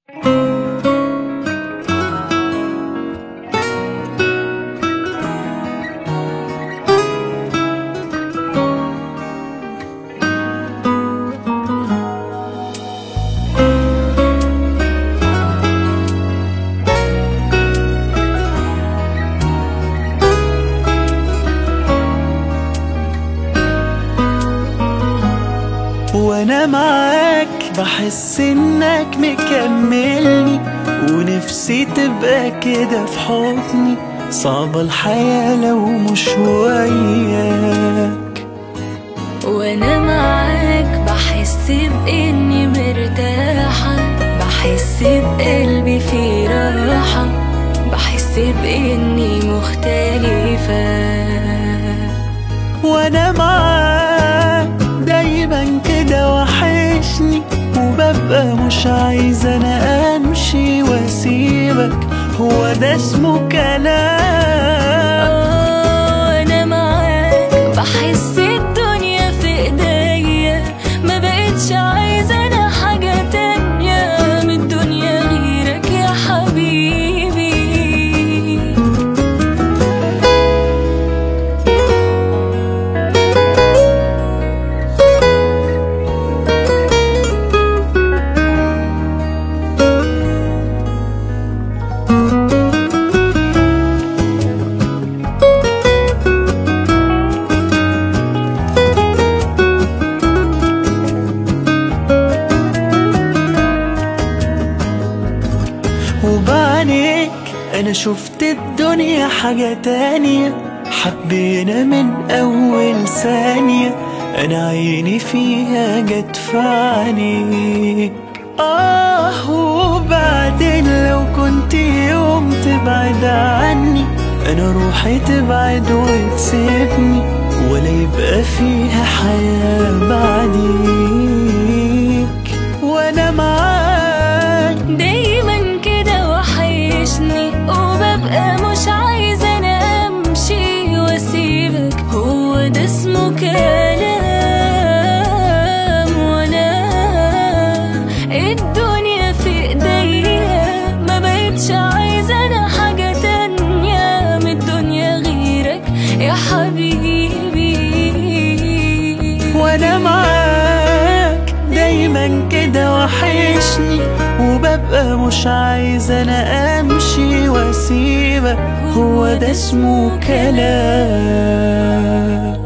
وانا معاك بحس انك مكملني ونفسي تبقى كده في حضني صعبة الحياة لو مش وياك وانا معاك بحس باني مرتاحة بحس بقلبي في راحة بحس باني مختلفة وانا معاك دايما كده وحشني وببقى مش عايز انا امشي واسيبك هو ده اسمه كلام آه، انا معاك بحس الدنيا في ايديا ما بقتش عايزة انا حاجة تانية من الدنيا غيرك يا حبيبي وبعينيك انا شفت الدنيا حاجة تانية حبينا من اول ثانية انا عيني فيها جت في عينيك اه وبعدين لو كنت يوم تبعد عني انا روحي تبعد وتسيبني ولا يبقى فيها حياة بعديك وانا معاك دايما كده وحشني وببقى مش عايزة انا امشي واسيبك هو ده اسمه كلام وانا الدنيا في ايديا ما بقتش عايزة انا حاجة تانية من الدنيا غيرك يا حبيبي وانا معاك دايما كده وحشني وببقى مش عايز انا امشي واسيبك هو ده اسمه كلام